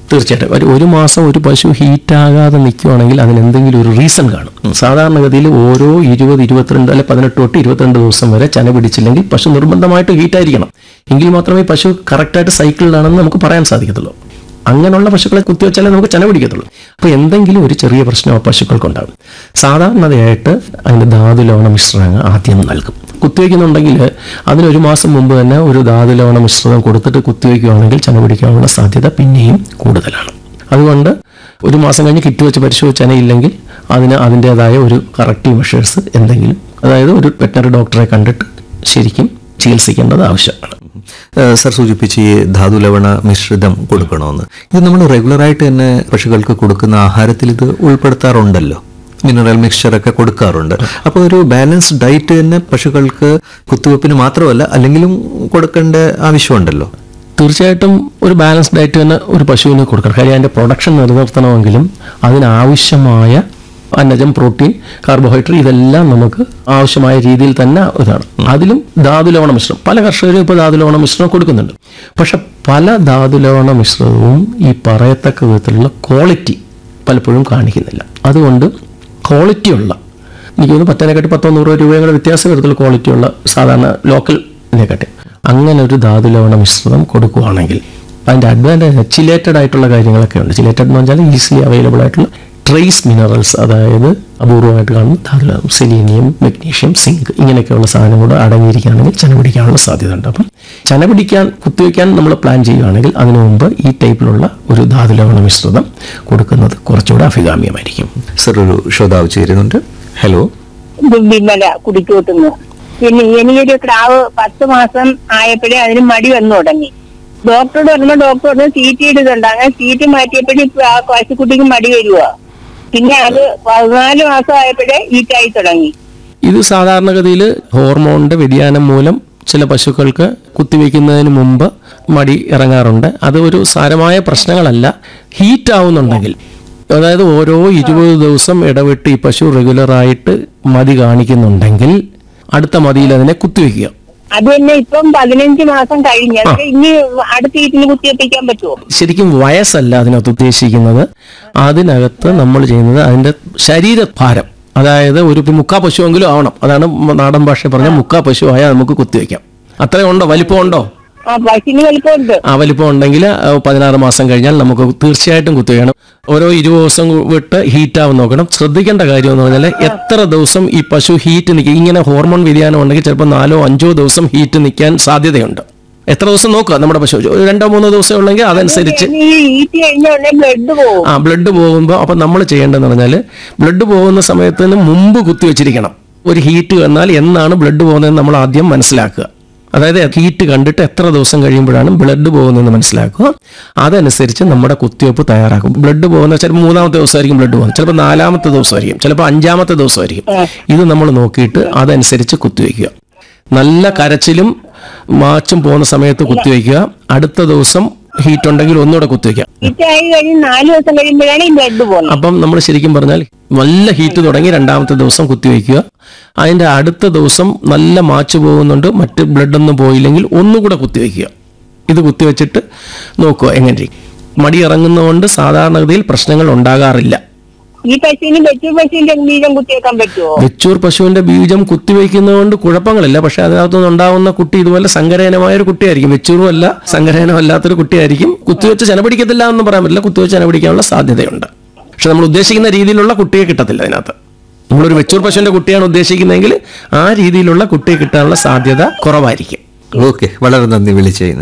തീർച്ചയായിട്ടും ഒരു ഒരു മാസം ഒരു പശു ഹീറ്റാകാതെ നിൽക്കുവാണെങ്കിൽ അതിന് എന്തെങ്കിലും ഒരു റീസൺ കാണും സാധാരണഗതിയിൽ ഓരോ ഇരുപത് ഇരുപത്തിരണ്ട് അല്ലെ പതിനെട്ട് തൊട്ട് ഇരുപത്തിരണ്ട് ദിവസം വരെ ചന പിടിച്ചില്ലെങ്കിൽ പശു നിർബന്ധമായിട്ട് ഹീറ്റായിരിക്കണം എങ്കിൽ മാത്രമേ പശു കറക്റ്റായിട്ട് സൈക്കിളിലാണെന്ന് നമുക്ക് പറയാൻ സാധിക്കത്തുള്ളൂ അങ്ങനെയുള്ള പശുക്കളെ കുത്തിവെച്ചാലേ നമുക്ക് ചന പിടിക്കത്തുള്ളൂ അപ്പോൾ എന്തെങ്കിലും ഒരു ചെറിയ പ്രശ്നം ആ പശുക്കൾക്കുണ്ടാകും സാധാരണതയായിട്ട് അതിന് ധാതുലവണ മിശ്രണം ആദ്യം നൽകും കുത്തിവെക്കുന്നുണ്ടെങ്കിൽ അതിന് ഒരു മാസം മുമ്പ് തന്നെ ഒരു ധാതുലവണ മിശ്രിതം കൊടുത്തിട്ട് കുത്തിവെക്കുകയാണെങ്കിൽ ചന പിടിക്കാനുള്ള സാധ്യത പിന്നെയും കൂടുതലാണ് അതുകൊണ്ട് ഒരു മാസം കഴിഞ്ഞ് കിറ്റ് വെച്ച് പരിശോധിച്ച് ചനയില്ലെങ്കിൽ അതിന് അതിൻ്റെതായ ഒരു കറക്റ്റീവ് മെഷേഴ്സ് എന്തെങ്കിലും അതായത് ഒരു വെറ്റനറി ഡോക്ടറെ കണ്ടിട്ട് ശരിക്കും ചികിത്സിക്കേണ്ടത് ആവശ്യമാണ് ഏഹ് സർ സൂചിപ്പിച്ച് ഈ ധാതുലവണ മിശ്രിതം കൊടുക്കണമെന്ന് ഇത് നമ്മൾ റെഗുലറായിട്ട് തന്നെ പശുക്കൾക്ക് കൊടുക്കുന്ന ആഹാരത്തിൽ ഇത് ഉൾപ്പെടുത്താറുണ്ടല്ലോ മിനറൽ മിക്സ്ചറൊക്കെ കൊടുക്കാറുണ്ട് അപ്പോൾ ഒരു ബാലൻസ്ഡ് ഡയറ്റ് തന്നെ പശുക്കൾക്ക് കുത്തിവെപ്പിന് മാത്രമല്ല അല്ലെങ്കിലും കൊടുക്കേണ്ട ആവശ്യമുണ്ടല്ലോ തീർച്ചയായിട്ടും ഒരു ബാലൻസ് ഡയറ്റ് തന്നെ ഒരു പശുവിന് കൊടുക്കണം കാര്യം അതിൻ്റെ പ്രൊഡക്ഷൻ നിലനിർത്തണമെങ്കിലും അതിനാവശ്യമായ അന്നജം പ്രോട്ടീൻ കാർബോഹൈഡ്രേറ്റ് ഇതെല്ലാം നമുക്ക് ആവശ്യമായ രീതിയിൽ തന്നെ ഇതാണ് അതിലും ധാതുലവണ മിശ്രം പല കർഷകരും ഇപ്പോൾ ധാതുലവണ മിശ്രം കൊടുക്കുന്നുണ്ട് പക്ഷെ പല ധാതുലവണ മിശ്രിതവും ഈ പറയത്തക്ക വിധത്തിലുള്ള ക്വാളിറ്റി പലപ്പോഴും കാണിക്കുന്നില്ല അതുകൊണ്ട് ക്വാളിറ്റിയുള്ള എനിക്ക് തോന്നുന്നു പത്തേനെക്കാട്ടി പത്തോ നൂറോ രൂപയും കൂടെ വ്യത്യാസം വരത്തുള്ള ക്വാളിറ്റിയുള്ള സാധാരണ ലോക്കൽ ഇതിനെക്കാട്ടി അങ്ങനെ ഒരു ധാതുലവണ മിശ്രിതം കൊടുക്കുകയാണെങ്കിൽ അതിൻ്റെ അഡ്വാൻറ്റേജ് ചിലേറ്റഡ് ആയിട്ടുള്ള കാര്യങ്ങളൊക്കെ ഉണ്ട് ചിലേറ്റഡ് എന്ന് പറഞ്ഞാൽ ഈസിലി അവൈലബിൾ ആയിട്ടുള്ള ട്രേസ് മിനറൽസ് അതായത് അപൂർവമായിട്ട് കാണുന്ന ധാതുലവണം സെലീനിയം മെഗ്നീഷ്യം സിങ്ക് ഇങ്ങനെയൊക്കെയുള്ള സാധനം കൂടെ അടങ്ങിയിരിക്കുകയാണെങ്കിൽ ചന പിടിക്കാനുള്ള സാധ്യത ഉണ്ട് അപ്പം ചന പിടിക്കാൻ കുത്തിവെക്കാൻ നമ്മൾ പ്ലാൻ ചെയ്യുകയാണെങ്കിൽ അതിനു മുമ്പ് ഈ ടൈപ്പിലുള്ള ഒരു ധാതുലവണ മിശ്രിതം കൊടുക്കുന്നത് കുറച്ചുകൂടെ അഭികാമ്യമായിരിക്കും സർ ഒരു ശ്രോതാവ് ചേരുന്നുണ്ട് ഹലോ ഇത് വിമല കുടിക്കൂട്ടുന്നു പിന്നെ എനിക്കൊരു ക്രാവ് പത്ത് മാസം ആയപ്പോഴേ അതിന് മടി വന്നു തുടങ്ങി ഡോക്ടറോട് പറഞ്ഞപ്പോൾ ഡോക്ടർ പറഞ്ഞു സീറ്റ് ഇടുന്നുണ്ട് അങ്ങനെ സീറ്റ് മാറ്റിയപ്പോഴും ഇപ്പൊ ആ പശുക്കുട്ടിക്ക് മടി വരുക പിന്നെ അത് പതിനാല് മാസം ആയപ്പോഴേ ഈറ്റായി തുടങ്ങി ഇത് സാധാരണഗതിയിൽ ഹോർമോണിന്റെ വ്യതിയാനം മൂലം ചില പശുക്കൾക്ക് കുത്തിവെക്കുന്നതിന് മുമ്പ് മടി ഇറങ്ങാറുണ്ട് അത് ഒരു സാരമായ പ്രശ്നങ്ങളല്ല ഹീറ്റ് ആവുന്നുണ്ടെങ്കിൽ അതായത് ഓരോ ഇരുപത് ദിവസം ഇടവിട്ട് ഈ പശു റെഗുലറായിട്ട് മതി കാണിക്കുന്നുണ്ടെങ്കിൽ അടുത്ത മതിയിൽ അതിനെ കുത്തിവെക്കുക അത് തന്നെ ഇപ്പം പതിനഞ്ച് മാസം കഴിഞ്ഞ് അതൊക്കെ ഇനി അടുത്ത ഈറ്റിന് കുത്തിവെപ്പിക്കാൻ പറ്റുമോ ശരിക്കും വയസ്സല്ല അതിനകത്ത് ഉദ്ദേശിക്കുന്നത് അതിനകത്ത് നമ്മൾ ചെയ്യുന്നത് അതിൻ്റെ ശരീരഭാരം അതായത് ഒരു മുക്കാ പശുവെങ്കിലും ആവണം അതാണ് നാടൻ ഭാഷ പറഞ്ഞ മുക്കാ പശു ആയാൽ നമുക്ക് കുത്തിവെക്കാം അത്രയും ഉണ്ടോ വലിപ്പം ഉണ്ടോ ആ പശുവിന് വലിപ്പമുണ്ട് ആ വലിപ്പം ഉണ്ടെങ്കിൽ ആ, പതിനാറ് മാസം കഴിഞ്ഞാൽ നമുക്ക് തീർച്ചയായിട്ടും കുത്തിവെക്കണം ഓരോ ഇരുപത് ദിവസം വിട്ട് ഹീറ്റ് ആവും നോക്കണം ശ്രദ്ധിക്കേണ്ട കാര്യം എന്ന് പറഞ്ഞാൽ എത്ര ദിവസം ഈ പശു ഹീറ്റ് നിൽക്കും ഇങ്ങനെ ഹോർമോൺ വ്യതിയാനം ഉണ്ടെങ്കിൽ ചിലപ്പോൾ നാലോ അഞ്ചോ ദിവസം ഹീറ്റ് നിൽക്കാൻ സാധ്യതയുണ്ട് എത്ര ദിവസം നോക്കുക നമ്മുടെ പശു ഒരു രണ്ടോ മൂന്നോ ദിവസം ഉള്ളെങ്കിൽ അതനുസരിച്ച് ഈ ഈറ്റ് കഴിഞ്ഞ ഉടനെ ബ്ലഡ് പോകും ആ ബ്ലഡ് പോകുമ്പോൾ അപ്പം നമ്മൾ ചെയ്യേണ്ടതെന്ന് പറഞ്ഞാൽ ബ്ലഡ് പോകുന്ന സമയത്തിന് മുമ്പ് കുത്തിവെച്ചിരിക്കണം ഒരു ഹീറ്റ് വന്നാൽ എന്നാണ് ബ്ലഡ് പോകുന്നതെന്ന് നമ്മൾ ആദ്യം മനസ്സിലാക്കുക അതായത് ഹീറ്റ് കണ്ടിട്ട് എത്ര ദിവസം കഴിയുമ്പോഴാണ് ബ്ലഡ് പോകുന്നതെന്ന് മനസ്സിലാക്കുക അതനുസരിച്ച് നമ്മുടെ കുത്തിവെപ്പ് തയ്യാറാക്കും ബ്ലഡ് പോകുന്ന ചിലപ്പോൾ മൂന്നാമത്തെ ദിവസമായിരിക്കും ബ്ലഡ് പോകുന്നത് ചിലപ്പോൾ നാലാമത്തെ ദിവസമായിരിക്കും ചിലപ്പോൾ അഞ്ചാമത്തെ ദിവസമായിരിക്കും ഇത് നമ്മൾ നോക്കിയിട്ട് അതനുസരിച്ച് കുത്തിവെക്കുക നല്ല കരച്ചിലും മാച്ചും പോകുന്ന സമയത്ത് കുത്തിവെക്കുക അടുത്ത ദിവസം ഹീറ്റ് ഉണ്ടെങ്കിൽ ഒന്നുകൂടെ കുത്തിവെക്കുക ഈറ്റായി കഴിഞ്ഞ് നാല് ദിവസം കഴിയുമ്പോഴാണ് ഈ ബ്ലഡ് പോകുന്നത് അപ്പം നമ്മൾ ശരിക്കും പറഞ്ഞാൽ നല്ല ഹീറ്റ് തുടങ്ങി രണ്ടാമത്തെ ദിവസം കുത്തിവെക്കുക അതിൻ്റെ അടുത്ത ദിവസം നല്ല മാച്ച് പോകുന്നുണ്ട് മറ്റ് ബ്ലഡ് ഒന്നും പോയില്ലെങ്കിൽ ഒന്നുകൂടെ കുത്തിവെക്കുക ഇത് കുത്തിവെച്ചിട്ട് നോക്കുക എങ്ങനെ ഇരിക്കും. മടി ഇറങ്ങുന്നതുകൊണ്ട് സാധാരണഗതിയിൽ പ്രശ്നങ്ങൾ ഉണ്ടാകാറില്ല ഈ പശുവിന് വെച്ചു പശുവിന്റെ ബീജം കുത്തിവെക്കാൻ പറ്റുമോ വെച്ചൂർ പശുവിന്റെ ബീജം കുത്തിവെക്കുന്നതുകൊണ്ട് കുഴപ്പങ്ങളില്ല പക്ഷെ അതിനകത്തുനിന്ന് ഉണ്ടാവുന്ന കുട്ടി ഇതുപോലെ സങ്കരയനമായ ഒരു കുട്ടിയായിരിക്കും വെച്ചൂറും അല്ല സങ്കരയനം അല്ലാത്തൊരു കുട്ടിയായിരിക്കും കുത്തിവെച്ച് ചെന പിടിക്കത്തില്ല എന്ന് പറയാൻ പറ്റില്ല കുത്തിവെച്ച് ചെന പിടിക്കാനുള്ള സാധ്യതയുണ്ട് പക്ഷെ നമ്മൾ ഉദ്ദേശിക്കുന്ന രീതിയിലുള്ള കുട്ടിയെ കിട്ടത്തില്ല അതിനകത്ത് നമ്മളൊരു വെച്ചൂർ പശുവിന്റെ കുട്ടിയാണ് ഉദ്ദേശിക്കുന്നതെങ്കിൽ ആ രീതിയിലുള്ള കുട്ടിയെ കിട്ടാനുള്ള സാധ്യത കുറവായിരിക്കും ഓക്കെ വളരെ നന്ദി വിളിച്ചതിന്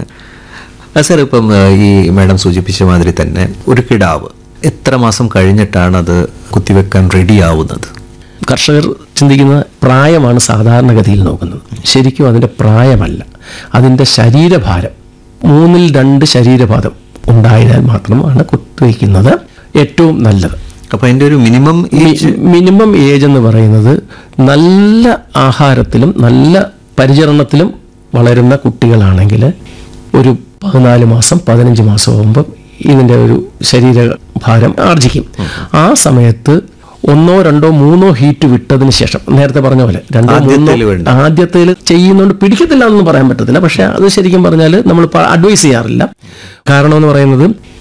ആ, സാർ ഇപ്പം ആ, ഈ മാഡം സൂചിപ്പിച്ച മാതിരി തന്നെ ഒരു കിടാവ് എത്ര മാസം കഴിഞ്ഞിട്ടാണ് അത് കുത്തിവെക്കാൻ റെഡി ആവുന്നത് കർഷകർ ചിന്തിക്കുന്ന പ്രായമാണ് സാധാരണഗതിയിൽ നോക്കുന്നത് ശരിക്കും അതിൻ്റെ പ്രായമല്ല അതിൻ്റെ ശരീരഭാരം മൂന്നിൽ രണ്ട് ശരീരഭാരം ഉണ്ടായാൽ മാത്രമാണ് കുത്തിവയ്ക്കുന്നത് ഏറ്റവും നല്ലത് അപ്പൊ അതിന്റെ ഒരു മിനിമം ഏജ് മിനിമം ഏജ് എന്ന് പറയുന്നത് നല്ല ആഹാരത്തിലും നല്ല പരിചരണത്തിലും വളരുന്ന കുട്ടികളാണെങ്കിൽ ഒരു പതിനാല് മാസം പതിനഞ്ച് മാസം ആകുമ്പോൾ ഇതിൻ്റെ ഒരു ശരീരഭാരം ആർജിക്കും ആ സമയത്ത് ഒന്നോ രണ്ടോ മൂന്നോ ഹീറ്റ് വിട്ടതിന് ശേഷം നേരത്തെ പറഞ്ഞ പോലെ രണ്ടോ ആദ്യത്തേല് മൂന്നോ വേണ്ട. ആദ്യത്തേൽ ചെയ്യുന്നതുകൊണ്ട് പിടിക്കത്തില്ല എന്നൊന്നും പറയാൻ പറ്റത്തില്ല പക്ഷെ അത് ശരിക്കും പറഞ്ഞാൽ നമ്മൾ അഡ്വൈസ് ചെയ്യാറില്ല കാരണം എന്ന് പറയുന്നത്